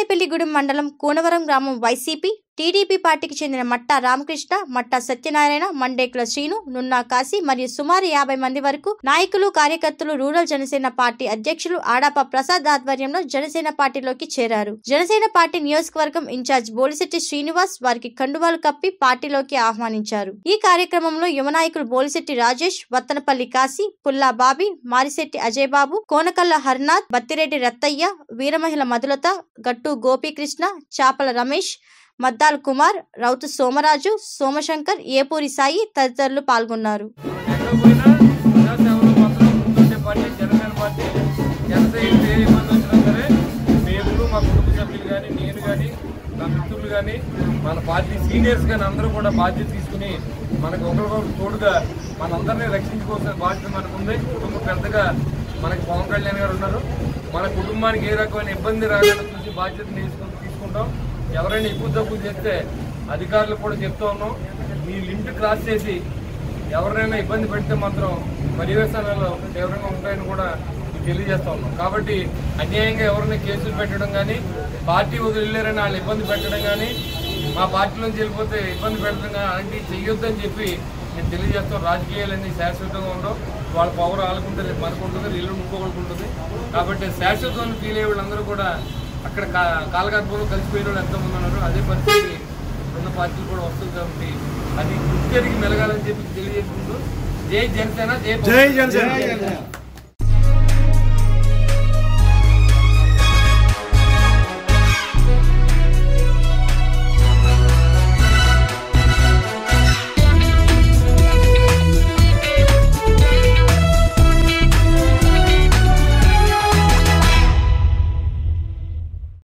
తాడేపల్లిగూడెం మండలం కూనవరం గ్రామం YCP TDP పార్టీకి చెందిన మట్టా రామకృష్ణ మట్టా సత్యనారాయణ మండేకుల శ్రీను నున్నా కాశీ మరియు సుమారు యాభై మంది వరకు నాయకులు కార్యకర్తలు రూరల్ జనసేన పార్టీ అధ్యక్షులు ఆడాప ప్రసాద్ ఆధ్వర్యంలో జనసేన పార్టీలోకి చేరారు జనసేన పార్టీ నియోజకవర్గం ఇన్ఛార్జ్ బోలిశెట్టి శ్రీనివాస్ వారికి కండువాలు కప్పి పార్టీలోకి ఆహ్వానించారు ఈ కార్యక్రమంలో యువ నాయకులు బోలిశెట్టి రాజేష్ వత్తనపల్లి కాశీ పుల్లా బాబీ మారిశెట్టి అజయ్ బాబు కోనకల్ల హర్నాథ్ బత్తిరెడ్డి రత్తయ్య వీరమహిళ మధులత గట్టు గోపీకృష్ణ చాపల రమేష్ మద్దాల్ కుమార్ రౌతు సోమరాజు సోమశంకర్ ఏపూరి సాయి తదితరులు పాల్గొన్నారు ఎక్కడ పోయినా ప్రజాసేవలో మాత్రం ముందుండే పార్టీ జనసేన పార్టీ జనసేన ఏ ఇబ్బంది వచ్చినా సరే మేము మా కుటుంబ సభ్యులు కానీ నేను కానీ నా మిత్రులు కానీ మన పార్టీ సీనియర్స్ కానీ అందరూ కూడా బాధ్యత తీసుకుని మనకు ఒకరికొకరు తోడుగా మనందరినీ రక్షించుకోవాల్సిన బాధ్యత మనకు ఉంది కుటుంబ పెద్దగా మనకి పవన్ కళ్యాణ్ గారు ఉన్నారు మన కుటుంబానికి ఏ రకమైన ఇబ్బంది రాకుండా చూసి బాధ్యత తీసుకుని తీసుకుంటాం ఎవరైనా ఎక్కువ తప్పులు చేస్తే అధికారులు కూడా చెప్తా ఉన్నాం మీ లిమిట్ క్రాస్ చేసి ఎవరినైనా ఇబ్బంది పెడితే మాత్రం పర్యవేక్షణలు తీవ్రంగా ఉంటాయని కూడా మీకు తెలియజేస్తా ఉన్నాం కాబట్టి అన్యాయంగా ఎవరిని కేసులు పెట్టడం కానీ పార్టీ వదిలేరని వాళ్ళు ఇబ్బంది పెట్టడం కానీ మా పార్టీలోంచి వెళ్ళిపోతే ఇబ్బంది పెట్టడం కానీ అలాంటివి చెయ్యొద్దని చెప్పి నేను తెలియజేస్తాం రాజకీయాలన్నీ శాశ్వతంగా ఉండవు వాళ్ళ పవర్ ఆలుకుంటే రేపు మనకు ఉంటుంది వీళ్ళు ఇంకొకరికి ఉంటుంది కాబట్టి శాశ్వతం ఫీల్ అయ్యే వాళ్ళందరూ కూడా అక్కడ కా- కాలగర్భంలో కలిసిపోయిన వాళ్ళు ఎంతమంది ఉన్నారు అదే పరిస్థితి ఉన్న పార్టీలు కూడా వస్తుంది కాబట్టి అది గుర్తెరిగి మెలగాలని చెప్పి తెలియజేసుకుంటూ జై జనసేన జై జై పవన్ జనసేన